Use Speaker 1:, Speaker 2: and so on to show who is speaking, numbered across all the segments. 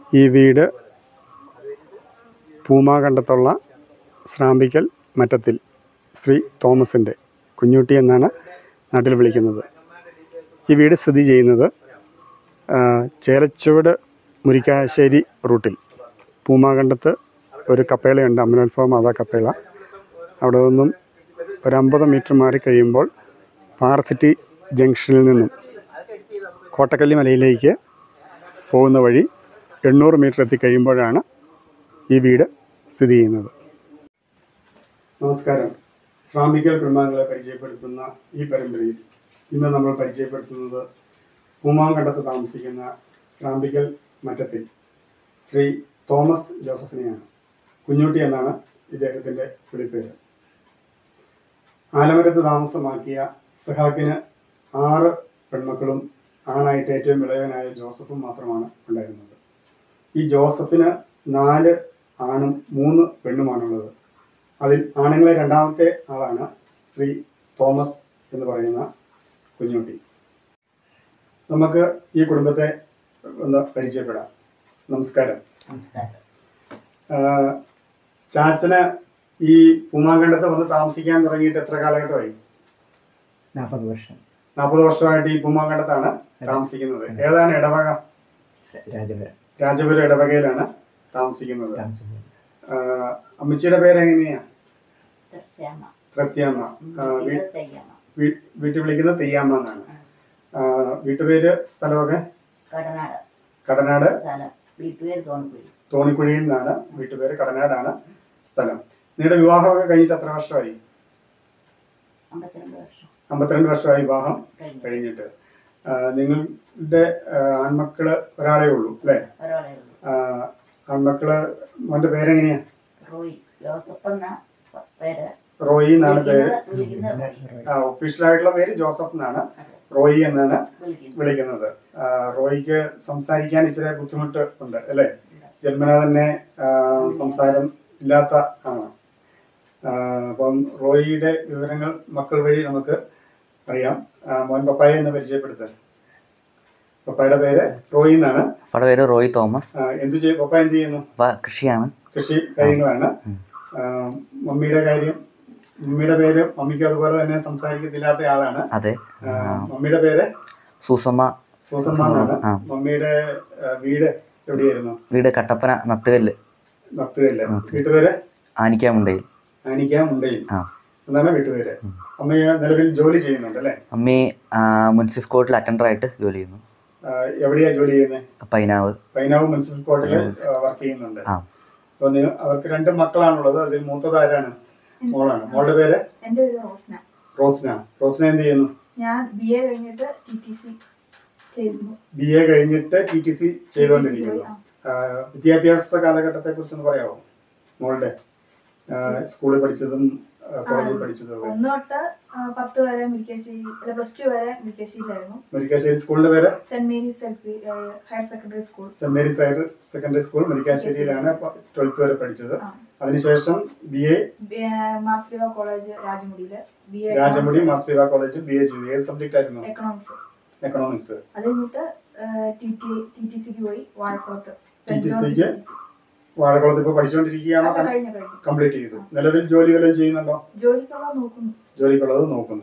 Speaker 1: ഈ വീട് പൂമാകണ്ടത്തുള്ള സ്രാമ്പിക്കൽ മറ്റത്തിൽ ശ്രീ തോമസിൻ്റെ കുഞ്ഞുട്ടി എന്നാണ് നാട്ടിൽ വിളിക്കുന്നത് ഈ വീട് സ്ഥിതി ചെയ്യുന്നത് ആ, ചേലച്ചുവട് മുരിക്കാശ്ശേരി റൂട്ടിൽ പൂമാകണ്ടത്ത് ഒരു കപ്പേളയുണ്ട് അമ്പലോത്ഭവ മാതാ കപ്പേള അവിടെ നിന്നും ഒരു അമ്പത് മീറ്റർ മാറി കഴിയുമ്പോൾ പാറസിറ്റി ജംഗ്ഷനിൽ നിന്നും കോട്ടക്കല്ലി മലയിലേക്ക് പോകുന്ന വഴി എണ്ണൂറ് മീറ്റർ എത്തിക്കഴിയുമ്പോഴാണ് ഈ വീട് സ്ഥിതി ചെയ്യുന്നത് നമസ്കാരം ശ്രാമിക്കൽ കുടുംബാംഗങ്ങളെ പരിചയപ്പെടുത്തുന്ന ഈ പരമ്പരയിൽ ഇന്ന് നമ്മൾ പരിചയപ്പെടുത്തുന്നത് പൂമാങ്കണ്ടത്ത് താമസിക്കുന്ന ശ്രാമ്പിക്കൽ മറ്റത്തിൽ ശ്രീ തോമസ് ജോസഫിനെയാണ് കുഞ്ഞുട്ടി എന്നാണ് ഇദ്ദേഹത്തിൻ്റെ വിളിപ്പേര് ആലമരത്ത് താമസമാക്കിയ സഹാക്കിന് ആറ് പെൺമക്കളും ആണായിട്ട് ഏറ്റവും ഇളയവനായ ജോസഫും മാത്രമാണ് ഉണ്ടായിരുന്നത് ഈ ജോസഫിന് നാല് ആണും മൂന്ന് പെണ്ണുമാണുള്ളത് അതിൽ ആണുങ്ങളെ രണ്ടാമത്തെ ആളാണ് ശ്രീ തോമസ് എന്ന് പറയുന്ന കുഞ്ഞുട്ടി നമുക്ക് ഈ കുടുംബത്തെ ഒന്ന് പരിചയപ്പെടാം നമസ്കാരം ആഹ് ചാച്ചന് ഈ പൂമാങ്കണ്ടത്ത് വന്ന് താമസിക്കാൻ തുടങ്ങിയിട്ട് എത്ര കാലഘട്ടമായി
Speaker 2: നാൽപ്പത് വർഷം
Speaker 1: നാൽപ്പത് വർഷമായിട്ട് ഈ പൂമാങ്കണ്ടത്താണ് താമസിക്കുന്നത് ഏതാണ് ഇടവക
Speaker 2: രാജപുരം
Speaker 1: രാജപുരം ഇടവകയിലാണ് താമസിക്കുന്നത്
Speaker 2: താമസിക്കുന്നത്
Speaker 1: ആഹ് അമ്മച്ചിയുടെ പേര് എങ്ങനെയാ
Speaker 3: തീർച്ചയാമ്മ
Speaker 1: ത്രസ്യാമ്മ ആഹ് വീ-
Speaker 3: തെയ്യമ്മ
Speaker 1: വീ- വീട്ടിൽ വിളിക്കുന്നത് തെയ്യാമ്മ എന്നാണ് ആഹ് വീട്ടുപേര് സ്ഥലമൊക്കെ
Speaker 3: കടനാട്
Speaker 1: കടനാട്
Speaker 3: സ്ഥലം വീട്ടുപേര് തോന്നിക്കുഴി
Speaker 1: തോണിക്കുഴിയിൽ നിന്നാണ് വീട്ടുപേര് കടനാടാണ് സ്ഥലം നിങ്ങളുടെ വിവാഹമൊക്കെ കഴിഞ്ഞിട്ട് എത്ര വർഷമായി
Speaker 3: അമ്പത്തിരണ്ട് വർഷം
Speaker 1: അമ്പത്തിരണ്ട് വർഷമായി വിവാഹം
Speaker 3: കഴിഞ്ഞു
Speaker 1: കഴിഞ്ഞിട്ട് ആഹ് നിങ്ങളുടെ ആഹ് ആൺമക്കള് ഒരാളേ ഉള്ളൂ അല്ലേ
Speaker 3: ഒരാളെ ഉള്ളൂ
Speaker 1: ആഹ് ആൺമക്കള് മോന്റെ പേരെങ്ങനെയാ
Speaker 3: റോയി ജോസഫ് എന്ന പേര്
Speaker 1: റോയി എന്നാണ് പേര്
Speaker 3: വിളിക്കുന്നത് വിളിക്കുന്നത് റോയി.
Speaker 1: ഒഫീഷ്യലായിട്ടുള്ള പേര് ജോസഫ് എന്നാണ് റോയി എന്നാണ്
Speaker 3: വിളിക്കുന്നത്
Speaker 1: വിളിക്കുന്നത് ആഹ് റോയിക്ക് സംസാരിക്കാൻ ഇച്ചിരി ബുദ്ധിമുട്ട് ഉണ്ട് അല്ലേ ജന്മന തന്നെ ആഹ് സംസാരം ഇല്ലാത്ത ആണ് ആഹ് അപ്പം റോയിയുടെ വിവരങ്ങൾ മക്കൾ വഴി നമുക്ക് അറിയാം ആഹ് മോൻ പപ്പായ എന്ന് പരിചയപ്പെടുത്തുക പപ്പായുടെ പേര് റോയി എന്നാണ്
Speaker 4: പപ്പയുടെ പേര് റോയ് തോമസ്
Speaker 1: ആഹ് എന്ത് ചെയ്യും പപ്പ എന്ത് ചെയ്യുന്നു
Speaker 4: പപ്പ കൃഷിയാണ്
Speaker 1: കൃഷി കാര്യങ്ങളാണ്
Speaker 4: ഉം.
Speaker 1: ആഹ് മമ്മിയുടെ കാര്യം മമ്മിയുടെ പേര് മമ്മിക്ക് അതുപോലെ തന്നെ സംസാരിക്കത്തില്ലാത്ത ആളാണ്
Speaker 4: അതെ
Speaker 1: ആഹ് മമ്മിയുടെ പേര്
Speaker 4: സൂസമ്മ
Speaker 1: സൂസമ്മ എന്നാണ്
Speaker 4: ആ.
Speaker 1: മമ്മിയുടെ ആഹ് വീട് എവിടെയായിരുന്നു
Speaker 4: വീട് കട്ടപ്പന നത്തുകല്ല്
Speaker 1: നത്തുകല്ല
Speaker 4: നത്തുകല്ല്.
Speaker 1: വീട്ടുപേര്
Speaker 4: ആനിക്കാമുണ്ടയിൽ
Speaker 1: ആനിക്ക മുണ്ടയിൽ
Speaker 4: ആ
Speaker 1: എന്നാണ് വീട്ടുപേര് അമ്മ നിലവിൽ ജോലി ചെയ്യുന്നുണ്ട് അല്ലേ
Speaker 4: അമ്മി ആ, മുനിസിപ്പൽ കോർട്ടിൽ അറ്റൻഡറായിട്ട് ജോലി ചെയ്യുന്നു
Speaker 1: ആഹ് എവിടെയാ ജോലി ചെയ്യുന്നത്
Speaker 4: പൈനാവ്
Speaker 1: പൈനാവ് മുനിസിപ്പൽ കോർട്ടിൽ വർക്ക് ചെയ്യുന്നുണ്ട്
Speaker 4: ആ
Speaker 1: അപ്പൊ നി- അവർക്ക് രണ്ട് മക്കളാണുള്ളത് അതിൽ മൂത്തത് ആരാണ് മോളാണ് മോളുടെ പേര്
Speaker 5: എൻ്റെ പേര് റോസ്ന
Speaker 1: റോസ്ന റോസ്ന എന്ത് ചെയ്യുന്നു
Speaker 5: ഞാൻ ബി എ കഴിഞ്ഞിട്ട് ടി ടി സി ചെയ്തിരുന്നു
Speaker 1: ബി എ കഴിഞ്ഞിട്ട് ടി ടി സി ചെയ്തുകൊണ്ടിരിക്കുന്നു
Speaker 5: ആ.
Speaker 1: ആഹ് വിദ്യാഭ്യാസ കാലഘട്ടത്തെ കുറിച്ചൊന്ന് പറയാമോ മോളുടെ ആഹ് സ്കൂളിൽ പഠിച്ചതും ആഹ് കോളേജിൽ പഠിച്ചതും ഒക്കെ
Speaker 5: ഒന്ന് തൊട്ട് ആ, പത്ത് വരെ മുരിക്കാശ്ശേരി അല്ല പ്ലസ് ടു വരെ മുരിക്കാശ്ശേരിയിലായിരുന്നു
Speaker 1: മുരിക്കാശ്ശേരി സ്കൂളിന്റെ പേര്
Speaker 5: Saint Mary's L P higher secondary school
Speaker 1: Saint Mary's higher secondary school മുരിക്കാശ്ശേരിയിലാണ് ട്വൽത്ത് വരെ പഠിച്ചത്
Speaker 5: ആ.
Speaker 1: അതിനുശേഷം ബി എ
Speaker 5: മാർസ്ലിവ കോളേജ് രാജമുടിയില് ബി എ
Speaker 1: രാജമുടി മാർസിവ കോളേജിൽ ബി എ ചെയ്തു ഏത് സബ്ജക്റ്റ് ആയിരുന്നു
Speaker 5: എക്കണോമിക്സ്
Speaker 1: എക്കണോമിക്സ്
Speaker 5: അത് കഴിഞ്ഞിട്ട് ടി ടി ടി ടി സിക്ക് പോയി വാഴക്കുളത്ത്
Speaker 1: TTC ക്ക് വാഴക്കുളത്ത് ഇപ്പൊ പഠിച്ചുകൊണ്ടിരിക്കുകയാണോ
Speaker 5: അപ്പൊ കഴിഞ്ഞു കഴിഞ്ഞു
Speaker 1: കംപ്ലീറ്റ് ചെയ്തു നിലവിൽ ജോലി വല്ലതും ചെയ്യുന്നുണ്ടോ
Speaker 5: ജോലിക്കുള്ള നോക്കുന്നു
Speaker 1: ജോലിക്കുള്ളത് നോക്കുന്നു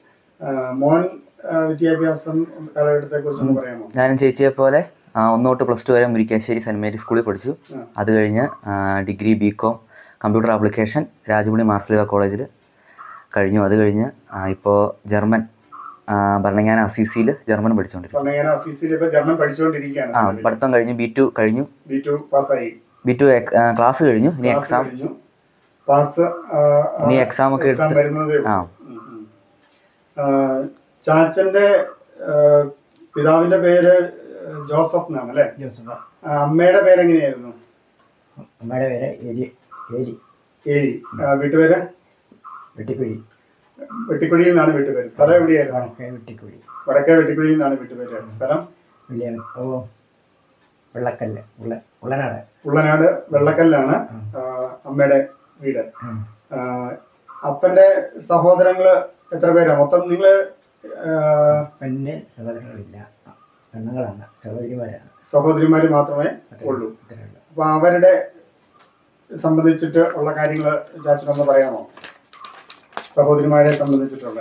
Speaker 1: ആഹ് മോൻ ആഹ് വിദ്യാഭ്യാസം കാലഘട്ടത്തെ കുറിച്ചൊന്ന് പറയാമോ
Speaker 4: ഞാനും ചേച്ചിയെ പോലെ ആ, ഒന്ന് തൊട്ട് പ്ലസ് ടു വരെ മുരിക്കാശ്ശേരി സെൻറ് മേരി സ്കൂളിൽ പഠിച്ചു
Speaker 1: ആ.
Speaker 4: അത് കഴിഞ്ഞ് ആ, degree B com computer application Rajamudi Marsleeva കോളേജിൽ കഴിഞ്ഞു അത് കഴിഞ്ഞ് ഇപ്പോൾ ജർമ്മൻ ആ, ഭരണങ്ങാന അസീസിയിൽ ജർമ്മൻ പഠിച്ചുകൊണ്ടിരിക്കും
Speaker 1: പറഞ്ഞ ഞാൻ അസീസിൽ ഇപ്പൊ ജർമ്മൻ
Speaker 4: ആ
Speaker 1: പഠിച്ചുകൊണ്ടിരിക്കുകയാണ്
Speaker 4: പഠിത്തം കഴിഞ്ഞു ബി ടു കഴിഞ്ഞു
Speaker 1: ബി ടു പാസ്സായി
Speaker 4: ബി ടു ക്ലാസ് കഴിഞ്ഞു ഇനി
Speaker 1: Class
Speaker 4: എക്സാം
Speaker 1: കഴിഞ്ഞു പാസ്
Speaker 4: ഇനി exam ഒക്കെ
Speaker 1: എക്സാം
Speaker 4: എടുത്ത്
Speaker 1: വരുന്നതേ ഉള്ളൂ.
Speaker 4: ആ.
Speaker 1: ഉം, ഉം. ആഹ് ചാച്ചന്റെ ആഹ് പിതാവിന്റെ പേര് ജോസഫ് എന്നാണ് അല്ലേ
Speaker 2: ജോസഫ്
Speaker 1: ആ, അമ്മയുടെ പേര് എങ്ങനെയായിരുന്നു
Speaker 2: അമ്മയുടെ പേര് എരി എരി
Speaker 1: ഏരി ആ, വീട്ടുപേര്
Speaker 2: വെട്ടിക്കുഴി
Speaker 1: വെട്ടിക്കുഴിയിൽ നിന്നാണ് വീട്ടുപേര് സ്ഥലം എവിടെയായിരുന്നു
Speaker 2: വടക്കേ വെട്ടിക്കുഴി
Speaker 1: വടക്കേ വെട്ടിക്കുഴിയിൽ നിന്നാണ് വീട്ടുപേര് സ്ഥലം
Speaker 2: വലിയ ഓ വെള്ളക്കല്ല് ഉള്ള ഉള്ളനാട്
Speaker 1: ഉള്ളനാട് വെള്ളക്കല്ലാണ് ആ, അമ്മയുടെ വീട്
Speaker 2: ഉം.
Speaker 1: ആ, അപ്പന്റെ സഹോദരങ്ങള് എത്ര പേരാ മൊത്തം നിങ്ങള് ആ,
Speaker 2: പെണ്ണിന് സഹോദരങ്ങളില്ല പെണ്ണുങ്ങളാണ് സഹോദരിമാരാണ്
Speaker 1: സഹോദരിമാർ മാത്രമേ ഉള്ളൂ അപ്പൊ അവരുടെ സംബന്ധിച്ചിട്ട് ഉള്ള കാര്യങ്ങൾ ചാച്ചനൊന്ന് പറയാമോ സഹോദരിമാരെ സംബന്ധിച്ചിട്ടുള്ള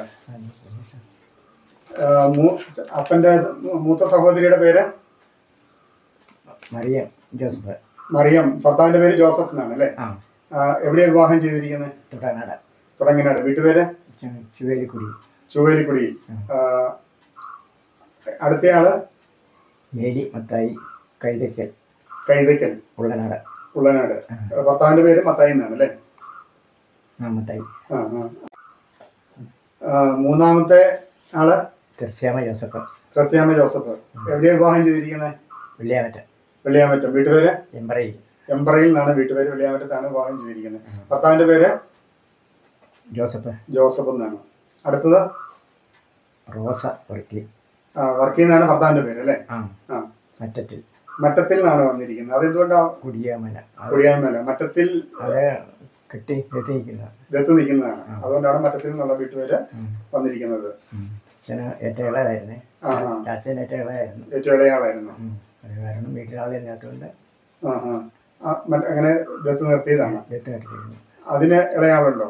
Speaker 1: ആ, മൂ- അപ്പന്റെ മൂത്ത സഹോദരിയുടെ പേര്
Speaker 2: മറിയം ജോസഫ്
Speaker 1: മറിയം ഭർത്താവിന്റെ പേര് ജോസഫ് എന്നാണ് അല്ലേ
Speaker 2: ആ
Speaker 1: ആ, എവിടെയാ വിവാഹം ചെയ്തിരിക്കുന്നത്
Speaker 2: തുടങ്ങട
Speaker 1: തുടങ്ങിനാട് വീട്ടുപേര്
Speaker 2: ചുവേലിക്കുടി
Speaker 1: ചുവേലിക്കുടി ആ, അടുത്തയാള്
Speaker 2: ഏലി മത്തായി കൈതയ്ക്കൽ
Speaker 1: കൈതയ്ക്കൽ
Speaker 2: ഉള്ളനാട്
Speaker 1: ഉള്ളനാട് ഭർത്താവിന്റെ പേര് മത്തായി എന്നാണ് അല്ലേ
Speaker 2: ആ മത്തായി
Speaker 1: ആ, ആ. ആ, മൂന്നാമത്തെ ആള്
Speaker 2: തീർച്ചയാമ ജോസഫ്
Speaker 1: ക്രിസ്ത്യാമ ജോസഫ് എവിടെയാ വിവാഹം ചെയ്തിരിക്കുന്നത്
Speaker 2: വെള്ളിയാമറ്റ
Speaker 1: വെള്ളിയാമറ്റം വീട്ടുപേര്
Speaker 2: എംബറയിൽ
Speaker 1: എംബ്രയിൽ നിന്നാണ് വീട്ടുപേര് വെള്ളിയാമറ്റത്താണ് വിവാഹം ചെയ്തിരിക്കുന്നത് ഭർത്താവിന്റെ പേര്
Speaker 2: ജോസഫ്
Speaker 1: ജോസഫ് എന്നാണ് അടുത്തത്
Speaker 2: റോസ വർക്കി
Speaker 1: ആ, വർക്കി എന്നാണ് ഭർത്താവിന്റെ പേര് അല്ലേ
Speaker 2: ആ
Speaker 1: ആ
Speaker 2: മറ്റത്തിൽ
Speaker 1: മറ്റത്തിൽ നിന്നാണ് വന്നിരിക്കുന്നത് അതെന്തുകൊണ്ടാ
Speaker 2: കുടിയാമല അത്
Speaker 1: കുടിയായ്മല്ല മറ്റത്തിൽ
Speaker 2: അത് കെട്ടി എത്തിയിരിക്കുന്ന
Speaker 1: ദത്ത് നിൽക്കുന്നതാണ് അതുകൊണ്ടാണ് മറ്റത്തിൽ നിന്നുള്ള വീട്ടുപേര് വന്നിരിക്കുന്നത്
Speaker 2: അച്ഛന് ഏറ്റവും ഇളയതായിരുന്നേ
Speaker 1: ആ ആ
Speaker 2: അച്ഛൻ ഏറ്റവും ഇളയതായിരുന്നു
Speaker 1: ഏറ്റവും ഇളയാളായിരുന്നു
Speaker 2: ഉം. അത് കാരണം വീട്ടിലാളില്ലാത്തതുകൊണ്ട്
Speaker 1: ആ ആ ആ, മറ്റ് അങ്ങനെ ദത്ത് നിർത്തിയതാണ്
Speaker 2: ദത്ത് കെട്ടിയിരുന്നു
Speaker 1: അതിന് ഇളയാളുണ്ടോ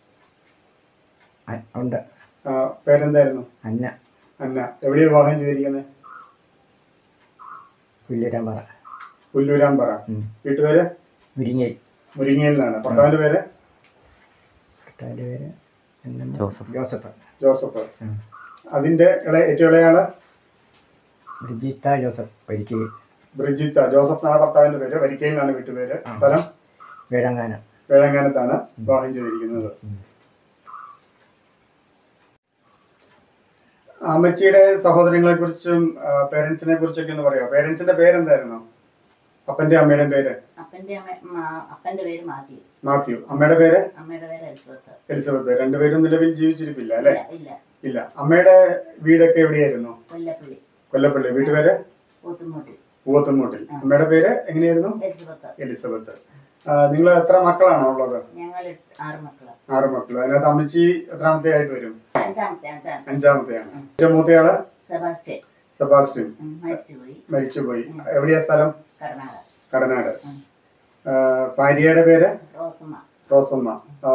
Speaker 2: അ- ഉണ്ട്
Speaker 1: ആ, പേരെന്തായിരുന്നു
Speaker 2: അന്ന
Speaker 1: അന്ന എവിടെയാ വിവാഹം ചെയ്തിരിക്കുന്നത്
Speaker 2: പുല്ലുരാമ്പറ
Speaker 1: പുല്ലൂരാമ്പറ
Speaker 2: ഉം.
Speaker 1: വീട്ടുപേര്
Speaker 2: മുരിങ്ങയിൽ
Speaker 1: മുരിങ്ങയിൽ നിന്നാണ് ഭർത്താവിന്റെ പേര്
Speaker 2: ഭർത്താവിൻ്റെ പേര് എന്താണ്?
Speaker 4: ജോസഫ്.
Speaker 2: ജോസഫ്
Speaker 1: ജോസഫ്
Speaker 2: ഉം.
Speaker 1: അതിന്റെ ഇളയ ഏറ്റവും ഇളയാള്
Speaker 2: ബ്രിജിത്ത ജോസഫ് പരിക്ക്
Speaker 1: ബ്രിജിത്ത ജോസഫ് എന്നാണ് ഭർത്താവിന്റെ പേര് വരിക്കയിൽ നിന്നാണ് വീട്ടുപേര്
Speaker 2: ആ.
Speaker 1: സ്ഥലം
Speaker 2: വേഴങ്ങാനം
Speaker 1: വേളങ്ങാനത്താണ് വിവാഹം ചെയ്തിരിക്കുന്നത്
Speaker 2: ഉം.
Speaker 1: അമ്മച്ചിയുടെ സഹോദരങ്ങളെ കുറിച്ചും പേരൻസിനെ കുറിച്ചൊക്കെ ഒന്ന് പറയാമോ പേരൻസിന്റെ പേരെന്തായിരുന്നു അപ്പന്റെ അമ്മയുടെ പേര്
Speaker 3: അപ്പന്റെ അമ്മ മാ- അപ്പന്റെ പേര് മാത്യു
Speaker 1: മാത്യു അമ്മയുടെ പേര്
Speaker 3: അമ്മയുടെ പേര് എലിസബത്ത്
Speaker 1: എലിസബത്ത് രണ്ടുപേരും നിലവിൽ ജീവിച്ചിരിപ്പില്ല അല്ലെ
Speaker 3: ഇല്ല, ഇല്ല
Speaker 1: ഇല്ല അമ്മയുടെ വീടൊക്കെ എവിടെയായിരുന്നു
Speaker 3: കൊല്ലപ്പള്ളി
Speaker 1: കൊല്ലപ്പള്ളി വീട്ടുപേര്
Speaker 3: കൂത്തുമൂട്ടി
Speaker 1: പൂവത്തുംമൂട്ടിൽ അമ്മയുടെ പേര് എങ്ങനെയായിരുന്നു
Speaker 3: എലിസബത്ത്
Speaker 1: എലിസബത്ത് നിങ്ങൾ എത്ര മക്കളാണോ ഉള്ളത്
Speaker 3: ഞങ്ങൾ ആറ് മക്കള്
Speaker 1: ആറ് മക്കൾ അതിനകത്ത് അമ്മച്ചി എത്രാമത്തെ ആയിട്ട് വരും
Speaker 3: അഞ്ചാമത്തെ അഞ്ചാമത്തെ
Speaker 1: അഞ്ചാമത്തെയാണ് ഏറ്റവും മൂത്തയാള്
Speaker 3: സെബാസ്റ്റ്യൻ
Speaker 1: സെബാസ്റ്റ്യൻ
Speaker 3: ഉം, മരിച്ചുപോയി
Speaker 1: മരിച്ചുപോയി എവിടെയാ സ്ഥലം
Speaker 3: കർണാടക
Speaker 1: കടനാട്
Speaker 3: ഉം.
Speaker 1: ആ, ഭാര്യയുടെ പേര്
Speaker 3: റോസമ്മ
Speaker 1: റോസമ്മ ആ,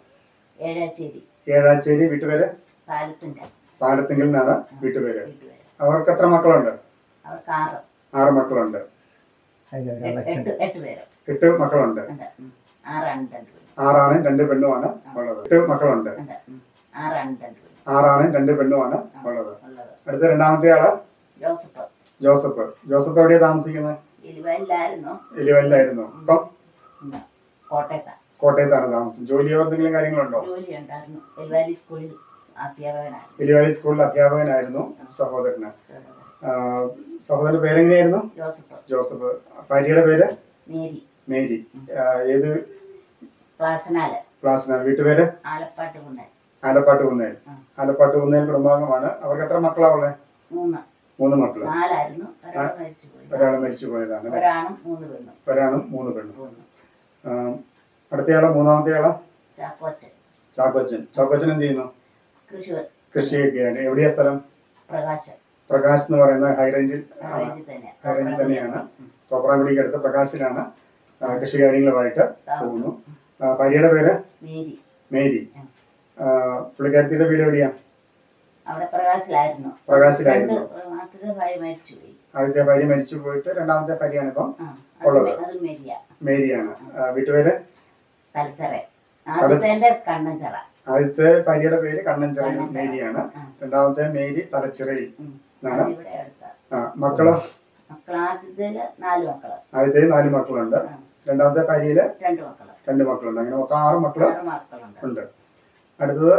Speaker 3: ഏഴാച്ചേരി
Speaker 1: ഏഴാച്ചേരി വീട്ടുപേര്
Speaker 3: പാലത്തിന്റെ
Speaker 1: പാലത്തിങ്കിൽ നിന്നാണ് വീട്ടുപേര്
Speaker 3: വീട്ടുപേര്
Speaker 1: അവർക്ക് എത്ര മക്കളുണ്ട്
Speaker 3: അവർക്ക് ആറ്
Speaker 1: ആറ് മക്കളുണ്ട്
Speaker 2: അതിൽ
Speaker 3: എട്ട്
Speaker 2: ഒരാളച്ഛൻ
Speaker 3: എട്ട് എട്ട് പേര്
Speaker 1: എട്ട് മക്കളുണ്ട്
Speaker 3: ഉണ്ട് ഉം. ആറാണ് രണ്ട് പേര്
Speaker 1: ആറാണ് രണ്ട് പെണ്ണുമാണ് ഉള്ളത് എട്ട് മക്കളുണ്ട്
Speaker 3: ഉണ്ട് ഉം. ആറാണ് രണ്ട് പേര്
Speaker 1: ആറാണ് രണ്ട് പെണ്ണുമാണ് ഉള്ളത്
Speaker 3: ഉള്ളത്
Speaker 1: അടുത്ത രണ്ടാമത്തെ ആള്
Speaker 3: ജോസഫ്
Speaker 1: ജോസഫ് ജോസഫ് എവിടെയാ താമസിക്കുന്നത്
Speaker 3: ഇലുവല്ലായിരുന്നു
Speaker 1: എലിവല്ലായിരുന്നു ഇപ്പം
Speaker 3: ഉം. കോട്ടയത്താണ്
Speaker 1: കോട്ടയത്താണ് താമസം ജോലിയോ എന്തെങ്കിലും കാര്യങ്ങളുണ്ടോ
Speaker 3: ജോലി ഉണ്ടായിരുന്നു എൽവാലി സ്കൂളിൽ അധ്യാപകനായിരുന്നു
Speaker 1: എലിവാലി സ്കൂളിൽ അധ്യാപകനായിരുന്നു സഹോദരന് ആ, സഹോദരന്റെ പേരെങ്ങനെയായിരുന്നു
Speaker 3: ജോസഫ്
Speaker 1: ജോസഫ് ഭാര്യയുടെ പേര്
Speaker 3: മേരി
Speaker 1: മേരി ആ, ഏത്
Speaker 3: ക്ലാസ്സിനാല്
Speaker 1: ക്ലാസ്സിനാണ് വീട്ടുപേര്
Speaker 3: ആലപ്പാട്ട് കുന്നൻ
Speaker 1: ആലപ്പാട്ട് കുന്നേൽ
Speaker 3: ആ.
Speaker 1: ആലപ്പാട്ട് കുന്നേൽ കുടുംബാംഗമാണ് അവർക്ക് എത്ര മക്കളാ ഉള്ളത്
Speaker 3: മൂന്ന്
Speaker 1: മൂന്ന് മക്കള്
Speaker 3: നാലായിരുന്നു ഒരാൾ മരിച്ചുപോയി
Speaker 1: ഒരാൾ മരിച്ചു പോയതാണ് അല്ലേ?
Speaker 3: ഒരാണും മൂന്ന് പെണ്ണും
Speaker 1: ഒരാണും മൂന്ന് പെണ്ണും
Speaker 3: മൂന്ന്
Speaker 1: ആ, അടുത്തയാള് മൂന്നാമത്തെ ആള്
Speaker 3: ചാക്കോച്ചൻ
Speaker 1: ചാക്കോച്ചൻ ചാക്കോച്ചൻ എന്ത് ചെയ്യുന്നു
Speaker 3: കൃഷി
Speaker 1: കൃഷിയൊക്കെയാണ് എവിടെയാ സ്ഥലം
Speaker 3: പ്രകാശൻ
Speaker 1: പ്രകാശ് എന്ന് പറയുന്ന ഹൈറേഞ്ചിൽ ആണ്
Speaker 3: റേഞ്ചിൽ തന്നെ
Speaker 1: റേഞ്ചിൽ തന്നെയാണ് തോപ്രാങ്കുടിക്ക് അടുത്ത പ്രകാശിലാണ് ആ, കൃഷി കാര്യങ്ങളുമായിട്ട് പോകുന്നു ആ, ഭാര്യയുടെ പേര്
Speaker 3: മേരി
Speaker 1: മേരി ആ, പുള്ളിക്കാരത്തിയുടെ വീട് എവിടെയാ
Speaker 3: അവിടെ പ്രകാശിലായിരുന്നു
Speaker 1: പ്രകാശിലായിരുന്നു.
Speaker 3: രണ്ട് ആദ്യത്തെ ഭാര്യ മരിച്ചുപോയി
Speaker 1: ആദ്യത്തെ ഭാര്യ മരിച്ചു പോയിട്ട് രണ്ടാമത്തെ ഭാര്യയാണ് ഇപ്പം
Speaker 3: ആ
Speaker 1: ഉള്ളത്.
Speaker 3: അത് അത് മേരിയ
Speaker 1: മേരിയാണ് ആ, വീട്ടുപേര്
Speaker 3: തലച്ചറ ആദ്യത്തെ കണ്ണഞ്ചറ
Speaker 1: ആദ്യത്തെ ഭാര്യയുടെ പേര് കണ്ണഞ്ചിറ
Speaker 3: കണ്ണഞ്ചിറ.
Speaker 1: മേരിയാണ്
Speaker 3: ആ.
Speaker 1: രണ്ടാമത്തെ മേരി തലച്ചിറയിൽ
Speaker 3: ഉം.
Speaker 1: എന്നാണ്
Speaker 3: ഇവിടെ അടുത്ത
Speaker 1: ആ, മക്കള്
Speaker 3: മക്കൾ ആദ്യത്തില് നാല് മക്കള്
Speaker 1: ആദ്യത്തെ നാല് മക്കളുണ്ട്
Speaker 3: ആ.
Speaker 1: രണ്ടാമത്തെ ഭാര്യയില്
Speaker 3: രണ്ട് മക്കള്
Speaker 1: രണ്ട് മക്കളുണ്ട് അങ്ങനെ മൊത്തം ആറ് മക്കള്
Speaker 3: ആറ് മക്കളുണ്ട്
Speaker 1: ഉണ്ട് അടുത്തത്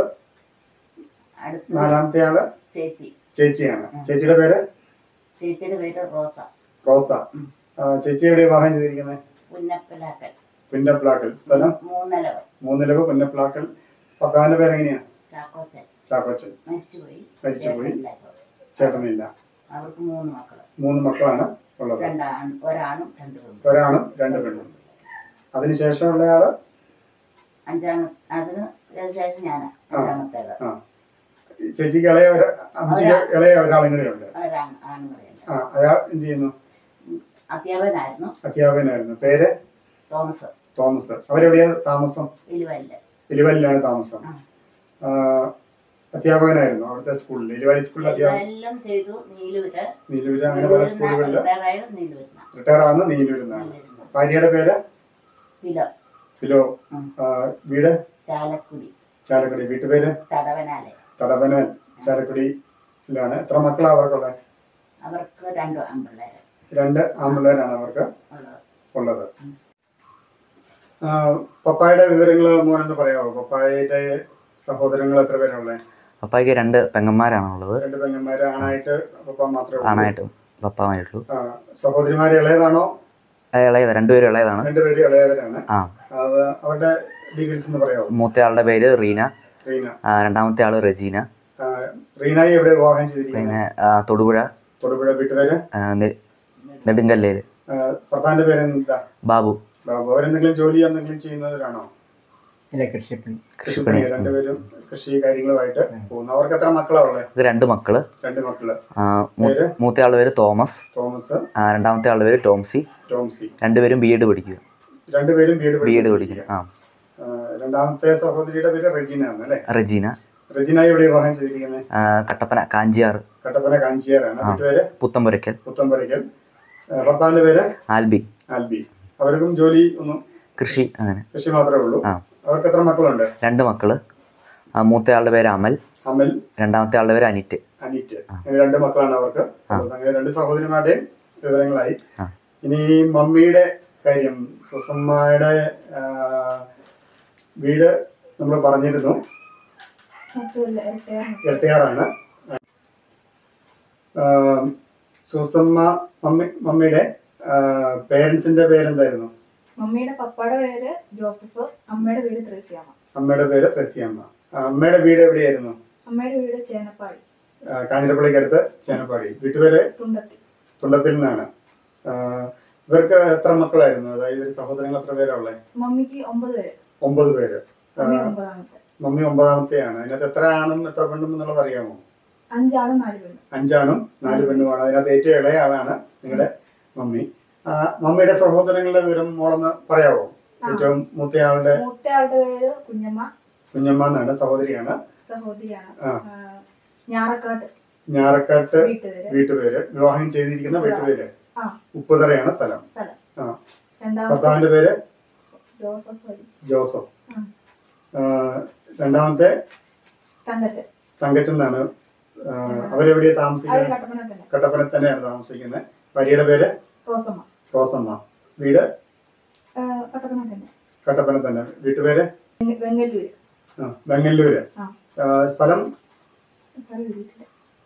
Speaker 3: അടുത്ത
Speaker 1: നാലാമത്തെ ആള്
Speaker 3: ചേച്ചി
Speaker 1: ചേച്ചിയാണ്
Speaker 3: ഉം.
Speaker 1: ചേച്ചിയുടെ പേര്
Speaker 3: ചേച്ചിയുടെ പേര് റോസ
Speaker 1: റോസ
Speaker 3: ഉം.
Speaker 1: ആ, ചേച്ചി എവിടെ വിവാഹം ചെയ്തിരിക്കുന്നത്
Speaker 3: പുന്നപ്പിലാക്കൽ
Speaker 1: പുന്നപ്ലാക്കൽ സ്ഥലം
Speaker 3: മൂന്നലവ്
Speaker 1: മൂന്നിലവ് പുന്നപ്ലാക്കൽ ഭർത്താവിന്റെ പേര് എങ്ങനെയാ
Speaker 3: ചാക്കോച്ചൻ
Speaker 1: ചാക്കോച്ചൻ
Speaker 3: മരിച്ചുപോയി
Speaker 1: മരിച്ചുപോയി.
Speaker 3: ചേട്ടനില്ല ഇപ്പോൾ.
Speaker 1: ചേട്ടനില്ല
Speaker 3: അവർക്ക് മൂന്ന് മക്കള്
Speaker 1: മൂന്ന് മക്കളാണ് ഉള്ളത്
Speaker 3: രണ്ടാണ് ഒരാണും രണ്ട് പെണ്ണും
Speaker 1: ഒരാണും രണ്ട് പെണ്ണും അതിനുശേഷമുള്ള ആള്
Speaker 3: അഞ്ചാമ അതിന് ശേഷം ഞാൻ അഞ്ചാമത്തേത്
Speaker 1: ചേച്ചിക്ക് ഇളയ ഒരു അമ്മച്ചിക്ക് ഇളയ ഒരാളും കൂടെ ഉണ്ട്
Speaker 3: ഒരാണ് ആണ് പറയുന്നത്
Speaker 1: ആ അയാൾ എന്ത് ചെയ്യുന്നു
Speaker 3: അധ്യാപകനായിരുന്നു
Speaker 1: അധ്യാപകനായിരുന്നു പേര്
Speaker 3: തോമസ്
Speaker 1: തോമസ് അവരെവിടെയാണ് താമസം
Speaker 3: ഇലുവല്ല
Speaker 1: എലിവാലിലാണ് താമസം
Speaker 3: ആ.
Speaker 1: ആ, അധ്യാപകനായിരുന്നു അവിടുത്തെ സ്കൂളിൽ എലിവാലി സ്കൂളിൽ അധ്യാപകൻ
Speaker 3: എല്ലാം ചെയ്തു നീലൂര്
Speaker 1: നീലൂര് അങ്ങനെ പല സ്കൂളുകളിൽ
Speaker 3: റിട്ടയറായത് നീലൂരിന
Speaker 1: റിട്ടയർ ആവുന്ന നീലൂരിന്നാണ്
Speaker 3: നീലൂരിന
Speaker 1: ഭാര്യയുടെ പേര്
Speaker 3: കിലോ
Speaker 1: ഫിലോ
Speaker 3: ഉം.
Speaker 1: ആ, വീട്
Speaker 3: ചാലക്കുടി
Speaker 1: ചാലക്കുടി വീട്ടുപേര്
Speaker 3: തടവനാലെ
Speaker 1: തടവനാൽ ചാലക്കുടിയിലാണ് എത്ര മക്കളാണ് അവർക്കുള്ളത്
Speaker 3: അവർക്ക് രണ്ടു ആൺപിള്ളേര്
Speaker 1: രണ്ട് ആൺപിള്ളേരാണ് അവർക്ക്
Speaker 3: ഉള്ളത്
Speaker 1: ഉള്ളത് ആ, പപ്പായുടെ വിവരങ്ങൾ മോനെന്ന് പറയാമോ പപ്പായുടെ സഹോദരങ്ങൾ എത്ര പേരുള്ളത്
Speaker 4: പപ്പായ്ക്ക് രണ്ട് പെങ്ങന്മാരാണുള്ളത്
Speaker 1: രണ്ട് പെങ്ങന്മാര് ആണായിട്ട് പപ്പ മാത്രമേ ഉള്ളൂ.
Speaker 4: ആണായിട്ടും പപ്പാമായിട്ടുള്ളൂ
Speaker 1: ആ, സഹോദരിമാര് ഇളയതാണോ
Speaker 4: ഇളയത് രണ്ടുപേരും ഇളയതാണ്
Speaker 1: രണ്ടുപേര് ഇളയവരാണ്
Speaker 4: ആ
Speaker 1: അവ- അവരുടെ ഡീറ്റെയിൽസ് ഒന്ന് പറയാമോ
Speaker 4: മൂത്തയാളുടെ പേര് റീന
Speaker 1: റീന
Speaker 4: ആ, രണ്ടാമത്തെ ആള് റെജീന
Speaker 1: ആ, റീനയെ എവിടെ വിവാഹം ചെയ്തിരിക്കുന്നത്
Speaker 4: പിന്നെ ആ, തൊടുപുഴ
Speaker 1: തൊടുപുഴ വീട്ടുപേര്
Speaker 4: ആ, നെ- നെടുങ്കല്ലേല്
Speaker 1: ആ, ഭർത്താവിന്റെ പേര് എന്താ
Speaker 4: ബാബു
Speaker 1: ബാബു അവരെന്തെങ്കിലും ജോലി എന്തെങ്കിലും ചെയ്യുന്നവരാണോ
Speaker 2: ഇല്ല കൃഷിപ്പണി
Speaker 4: കൃഷിപ്പണി
Speaker 1: രണ്ടുപേരും കൃഷി കാര്യങ്ങളുമായിട്ട് പോകുന്നു അവർക്ക് എത്ര മക്കളാ ഉള്ളത്
Speaker 4: ഇത് രണ്ട് മക്കള്
Speaker 1: രണ്ട് മക്കള്
Speaker 4: ആ, മൂ-
Speaker 1: പേര്?
Speaker 4: മൂത്തയാളുടെ പേര് തോമസ്
Speaker 1: തോമസ്
Speaker 4: ആ, രണ്ടാമത്തെ ആളുടെ പേര് ടോംസി
Speaker 1: ടോംസി
Speaker 4: രണ്ടുപേരും ബി എഡ് പഠിക്കുക
Speaker 1: രണ്ടുപേരും ബി എഡ്
Speaker 4: ബി എഡ് പഠിക്കുക ആ
Speaker 1: രണ്ടാമത്തെ സഹോദരിയുടെ പേര് റെജീന ആണ് അല്ലേ
Speaker 4: റെജീന
Speaker 1: റെജീന എവിടെ വിവാഹം ചെയ്തിരിക്കുന്നത്
Speaker 4: ആ, കട്ടപ്പന കാഞ്ചിയാറ്
Speaker 1: കട്ടപ്പന കാഞ്ചിയാറാണ്
Speaker 4: ആ.
Speaker 1: വീട്ടുപേര്
Speaker 4: പുത്തമ്പുരയ്ക്കൽ
Speaker 1: പുത്തമ്പരിക്കൽ ആ, ഭർത്താവിന്റെ പേര്
Speaker 4: ആൽബി
Speaker 1: ആൽബി അവർക്കും ജോലി ഒന്നും
Speaker 4: കൃഷി അങ്ങനെ
Speaker 1: കൃഷി മാത്രമേ ഉള്ളൂ
Speaker 4: ആ.
Speaker 1: അവർക്ക് എത്ര മക്കളുണ്ട്
Speaker 4: രണ്ട് മക്കള് ആ, മൂത്തയാളുടെ പേര് അമൽ
Speaker 1: അമൽ
Speaker 4: രണ്ടാമത്തെ ആളുടെ പേര് അനിറ്റ്
Speaker 1: അനിറ്റ്
Speaker 4: ആ.
Speaker 1: അങ്ങനെ രണ്ട് മക്കളാണ് അവർക്ക്
Speaker 4: ആ.
Speaker 1: ഉള്ളത്. അങ്ങനെ രണ്ട് സഹോദരിമാരുടെയും വിവരങ്ങളായി
Speaker 4: ആ.
Speaker 1: ഇനി മമ്മിയുടെ കാര്യം സുസമ്മയുടെ ആ, വീട് നമ്മൾ പറഞ്ഞിരുന്നു
Speaker 5: മൊത്തമില്ല റിട്ടയർ
Speaker 1: ഇരട്ടിയാറാണ് ആ, സുസമ്മ മമ്മി മമ്മിയുടെ പേരൻസിന്റെ പേരെന്തായിരുന്നു
Speaker 5: മമ്മിയുടെ പപ്പയുടെ പേര് ജോസഫ് അമ്മയുടെ പേര് ത്രേസ്യാമ്മ
Speaker 1: അമ്മയുടെ പേര് റസിയമ്മ ആ, അമ്മയുടെ വീട് എവിടെയായിരുന്നു
Speaker 5: അമ്മയുടെ വീട് ചേനപ്പാടി
Speaker 1: ആ, കാഞ്ഞിരപ്പള്ളിക്കടുത്ത് ചേനപ്പാടി വീട്ടുപേര്
Speaker 5: തുണ്ടത്തി
Speaker 1: തുണ്ടത്തിൽ നിന്നാണ് ആ, ഇവർക്ക് എത്ര മക്കളായിരുന്നു അതായത് ഒരു സഹോദരങ്ങൾ എത്ര പേരാ ഉള്ളത്
Speaker 5: മമ്മിക്ക് ഒമ്പത് പേര്
Speaker 1: ഒമ്പത് പേര് ആ,
Speaker 5: മമ്മി ഒമ്പതാമത്തെ
Speaker 1: മമ്മി ഒമ്പതാമത്തെയാണ് അതിനകത്ത് എത്ര ആണും എത്ര പെണ്ണും എന്നുള്ളത് അറിയാമോ
Speaker 5: അഞ്ചാളും നാല് പെണ്ണും
Speaker 1: അഞ്ചാണും നാല് പെണ്ണുമാണ് അതിനകത്ത് ഏറ്റവും ഇളയ ആളാണ് നിങ്ങളുടെ മമ്മി ആ, മമ്മിയുടെ സഹോദരങ്ങളുടെ വിവരം മോളൊന്ന് പറയാവോ
Speaker 5: ആ.
Speaker 1: ഏറ്റവും മൂത്തയാളുടെ
Speaker 5: മൂത്തയാളുടെ പേര് കുഞ്ഞമ്മ
Speaker 1: കുഞ്ഞമ്മ എന്നാണ് സഹോദരിയാണ്
Speaker 5: സഹോദരിയാണ്
Speaker 1: ആ.
Speaker 5: ആ, ഞാറക്കാട്ട്
Speaker 1: ഞാറക്കാട്ട്
Speaker 5: വീട്ടുപേര്
Speaker 1: വീട്ടുപേര് വിവാഹം ചെയ്തിരിക്കുന്ന വീട്ടുപേര്
Speaker 5: ആ.
Speaker 1: ഉപ്പുതറയാണ് സ്ഥലം
Speaker 5: സ്ഥലം
Speaker 1: ആ.
Speaker 5: രണ്ടാമത്തെ
Speaker 1: ഭർത്താവിന്റെ പേര്
Speaker 5: ജോസഫ് വഴി
Speaker 1: ജോസഫ്
Speaker 5: ആ.
Speaker 1: ആ, രണ്ടാമത്തെ
Speaker 5: തങ്കച്ചൻ
Speaker 1: തങ്കച്ചൻ എന്നാണ് ആ, അവരെവിടെയാ
Speaker 5: അവര്
Speaker 1: താമസിക്കുന്നത്
Speaker 5: കട്ടപ്പന തന്നെ
Speaker 1: കട്ടപ്പന തന്നെയാണ് താമസിക്കുന്നത് ഭാര്യയുടെ പേര്
Speaker 5: റോസമ്മ
Speaker 1: റോസമ്മ വീട്
Speaker 5: ആ, കട്ടപ്പന തന്നെ
Speaker 1: കട്ടപ്പന തന്നെ വീട്ടുപേര്
Speaker 5: വെങ്ങ- വെങ്ങല്ലൂര്
Speaker 1: ആ, വെങ്ങല്ലൂര്
Speaker 5: ആ.
Speaker 1: ആ, സ്ഥലം
Speaker 5: സ്ഥലം എഴുതിയിട്ടില്ല.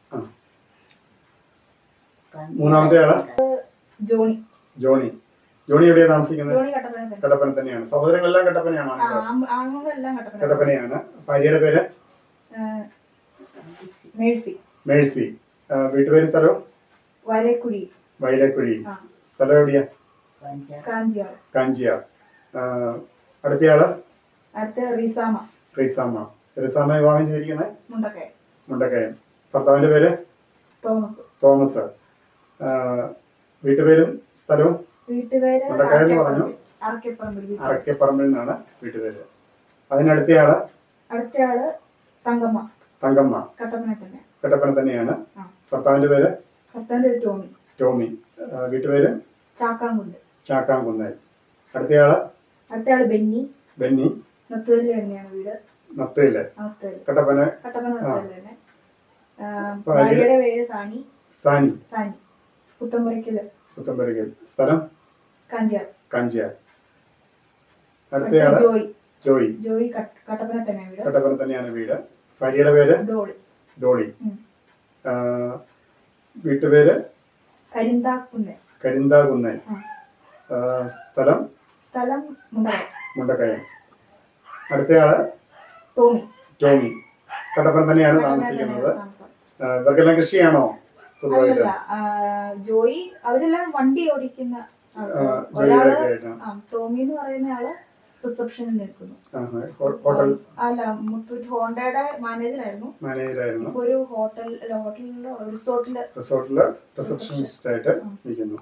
Speaker 1: മൂന്നാമത്തെ ആള്?
Speaker 5: ജോണി
Speaker 1: ജോണി ജോണി എവിടെയാ താമസിക്കുന്നത്
Speaker 5: ജോണി കട്ടപ്പന തന്നെ
Speaker 1: കട്ടപ്പന തന്നെയാണ് സഹോദരങ്ങളെല്ലാം കട്ടപ്പനയാണോ
Speaker 5: ആ
Speaker 1: നിങ്ങൾക്ക്?
Speaker 5: ആൺ- ആണുങ്ങളെല്ലാം കട്ടപ്പന
Speaker 1: കട്ടപ്പനയാണ് ഭാര്യയുടെ പേര്
Speaker 5: ആ, മേഴ്സി
Speaker 1: മേഴ്സി ആ, വീട്ടുപേര് സ്ഥലം
Speaker 5: വരക്കുഴി
Speaker 1: വയലക്കുഴി
Speaker 5: ആ.
Speaker 1: സ്ഥലം എവിടെയാ
Speaker 5: കാഞ്ചിയാർ
Speaker 1: കാഞ്ചിയാർ ആ, അടുത്തയാള്
Speaker 5: അടുത്ത റീസാമ
Speaker 1: റിസാമ റിസാമ വിവാഹം ചെയ്തിരിക്കുന്നത്
Speaker 5: മുണ്ടക്കയ
Speaker 1: മുണ്ടക്കയം ഭർത്താവിന്റെ പേര്
Speaker 5: തോമസ്
Speaker 1: തോമസ് ആ, വീട്ടുപേരും സ്ഥലവും
Speaker 5: വീട്ടുപേര്
Speaker 1: മുണ്ടക്കയം എന്ന് പറഞ്ഞു.
Speaker 5: അറക്കപ്പറമ്പിൽ വീട്ടുപേര്.
Speaker 1: അറക്കപ്പറമ്പിൽ നിന്നാണ് വീട്ടുപേര് അതിനടുത്തയാള്
Speaker 5: അടുത്തയാള് തങ്കമ്മ
Speaker 1: തങ്കമ്മ
Speaker 5: കട്ടപ്പന തന്നെ
Speaker 1: കട്ടപ്പന തന്നെയാണ്
Speaker 5: ആ.
Speaker 1: ഭർത്താവിന്റെ പേര്
Speaker 5: ഭർത്താവിന്റെ പേര് ടോമി
Speaker 1: ടോമി ആ, വീട്ടുപേര്
Speaker 5: ചാക്കാങ്കുണ്ട്
Speaker 1: ചാക്കാംകുന്നേൽ അടുത്തയാള്
Speaker 5: അടുത്തയാള് ബെന്നി
Speaker 1: ബെന്നി
Speaker 5: നത്തുവല്ലി തന്നെയാണ് വീട്
Speaker 1: നത്തേല്
Speaker 5: നത്തുവല്ലി
Speaker 1: കട്ടപ്പന
Speaker 5: കട്ടപ്പന നത്തുവല്ലി തന്നെ ആ,
Speaker 1: ഭാര്യ-
Speaker 5: ഭാര്യയുടെ പേര് സാനി
Speaker 1: സാനി
Speaker 5: സാനി പുത്തമ്പുരയ്ക്കല്
Speaker 1: പുത്തമ്പരികൽ സ്ഥലം
Speaker 5: കാഞ്ചിയാർ
Speaker 1: കാഞ്ചിയാർ
Speaker 5: അടുത്ത
Speaker 1: അടുത്തയാള്
Speaker 5: ജോയി
Speaker 1: ജോയി
Speaker 5: ജോയി കട്ട- കട്ടപ്പന തന്നെ വീട്
Speaker 1: കട്ടപ്പന തന്നെയാണ് വീട് ഭാര്യയുടെ പേര്
Speaker 5: ഡോളി
Speaker 1: ഡോളി
Speaker 5: ഉം.
Speaker 1: ആ, വീട്ടുപേര്
Speaker 5: കരിന്താക്കുന്നേ
Speaker 1: കരിന്താകുന്നേൽ
Speaker 5: ആ.
Speaker 1: ആ, സ്ഥലം
Speaker 5: സ്ഥലം മുണ്ടകയ
Speaker 1: മുണ്ടക്കയം അടുത്തയാള്
Speaker 5: ടോമി
Speaker 1: ടോമി കട്ടപ്പന തന്നെയാണ്
Speaker 5: കട്ടപ്പന
Speaker 1: താമസിക്കുന്നത്
Speaker 5: തന്നെയാണ് താമസം.
Speaker 1: ആ, ഇവർക്കെല്ലാം കൃഷിയാണോ പൊതുവായിട്ട്
Speaker 5: അല്ലല്ല ആ, ജോയി അവരെല്ലാം വണ്ടി ഓടിക്കുന്ന
Speaker 1: ആ,
Speaker 5: ആൾക്കാര്.
Speaker 1: ജോലിയുടെ
Speaker 5: ഒരാള്
Speaker 1: ഒക്കെ ആയിട്ട്
Speaker 5: ആ, ടോമി എന്ന് പറയുന്ന ആള് റിസപ്ഷനിൽ നിൽക്കുന്നു
Speaker 1: ആ, ഹോ- ഹോട്ടൽ
Speaker 5: അല്ല മുത്തൂറ്റ് ഹോണ്ടയുടെ മാനേജറായിരുന്നു
Speaker 1: മാനേജറായിരുന്നു
Speaker 5: ഇപ്പൊ ഒരു ഹോട്ടൽ അല്ല ഹോട്ടലിലോ റിസോർട്ടില്
Speaker 1: റിസോർട്ടില് റിസപ്ഷനിസ്റ്റ് ആയിട്ട് നിൽക്കുന്നു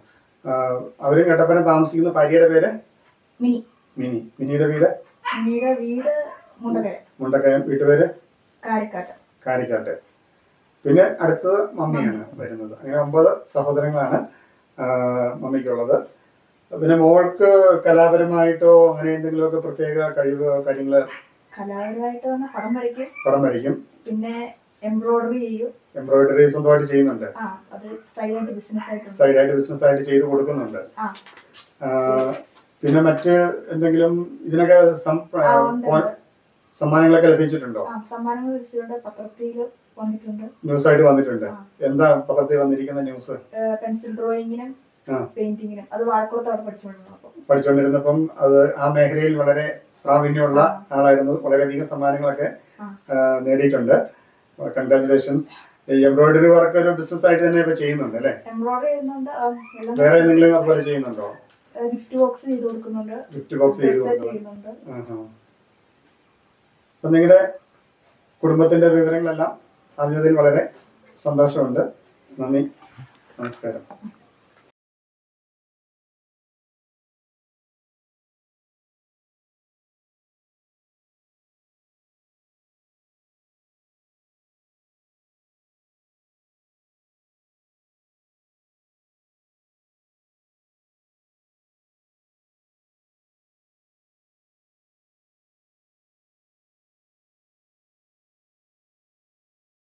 Speaker 1: അവരും കട്ടപ്പന താമസിക്കുന്ന ഭാര്യയുടെ പേര്
Speaker 5: മിനി
Speaker 1: മിനി മിനിയുടെ വീട്
Speaker 5: മിനിയുടെ വീട് മുണ്ടകര
Speaker 1: മുണ്ടക്കയം വീട്ടുപേര്
Speaker 5: കാരിക്കാട്ട്
Speaker 1: കാരിക്കാട്ട് പിന്നെ അടുത്തത് മമ്മിയാണ് വരുന്നത് അങ്ങനെ ഒമ്പത് സഹോദരങ്ങളാണ് ആ, മമ്മിക്കുള്ളത് പിന്നെ മോൾക്ക് കലാപരമായിട്ടോ അങ്ങനെ എന്തെങ്കിലുമൊക്കെ പ്രത്യേക കഴിവ് കാര്യങ്ങൾ
Speaker 5: കലാപരമായിട്ട് വന്ന പടം വരയ്ക്കും
Speaker 1: പടം വരയ്ക്കും
Speaker 5: പിന്നെ എംബ്രോയിഡറി ചെയ്യും
Speaker 1: എംബ്രോയിഡറി സ്വന്തമായിട്ട് ചെയ്യുന്നുണ്ട്
Speaker 5: ആ അത് സൈഡായിട്ട് ബിസിനസ് ആയിട്ടുണ്ട്
Speaker 1: സൈഡായിട്ട് ബിസിനസ് ആയിട്ട് ചെയ്ത് കൊടുക്കുന്നുണ്ട്
Speaker 5: ആ
Speaker 1: ആ, പിന്നെ മറ്റ് എന്തെങ്കിലും ഇതിനൊക്കെ സം-
Speaker 5: ആ, ഉണ്ട്,
Speaker 1: പോയിന്റ്-
Speaker 5: ഉണ്ട്.
Speaker 1: സമ്മാനങ്ങളൊക്കെ ലഭിച്ചിട്ടുണ്ടോ
Speaker 5: ആ സമ്മാനങ്ങൾ ലഭിച്ചിട്ടുണ്ട് പത്രത്തിൽ വന്നിട്ടുണ്ട്
Speaker 1: ന്യൂസ് ആയിട്ട് വന്നിട്ടുണ്ട്
Speaker 5: ആ.
Speaker 1: എന്താ പത്രത്തിൽ വന്നിരിക്കുന്ന ന്യൂസ്
Speaker 5: പെൻസിൽ ഡ്രോയിങ്ങിനും
Speaker 1: ആ.
Speaker 5: പെയിന്റിങ്ങിനും അത് വാഴക്കുളത്ത് അവിടെ പഠിച്ചുകൊണ്ടിരുന്നു അപ്പം
Speaker 1: പഠിച്ചുകൊണ്ടിരുന്നപ്പം അത് ആ മേഖലയിൽ വളരെ പ്രാവീണ്യമുള്ള ആളായിരുന്നു വളരെയധികം സമ്മാനങ്ങളൊക്കെ
Speaker 5: ആ.
Speaker 1: ആ, നേടിയിട്ടുണ്ട് കൺഗ്രാചുലേഷൻസ് ഈ എംബ്രോയിഡറി വർക്ക് ഒരു ബിസിനസ് ആയിട്ട് തന്നെ ഇപ്പൊ ചെയ്യുന്നുണ്ട് അല്ലേ
Speaker 5: എംബ്രോയിഡറി ചെയ്യുന്നുണ്ട് ആ, എല്ലാം
Speaker 1: വേറെ എന്തെങ്കിലും അതുപോലെ ചെയ്യുന്നുണ്ടോ
Speaker 5: ഗിഫ്റ്റ് ബോക്സ് ചെയ്ത് കൊടുക്കുന്നുണ്ട്
Speaker 1: ഗിഫ്റ്റ് ബോക്സ് ചെയ്ത്
Speaker 5: ഡ്രസ്സ്
Speaker 1: കൊടുക്കുന്നത്
Speaker 5: ചെയ്യുന്നുണ്ട്
Speaker 1: ആഹാ. അപ്പൊ നിങ്ങളുടെ കുടുംബത്തിന്റെ വിവരങ്ങളെല്ലാം അറിഞ്ഞതിൽ വളരെ സന്തോഷമുണ്ട് നന്ദി നമസ്കാരം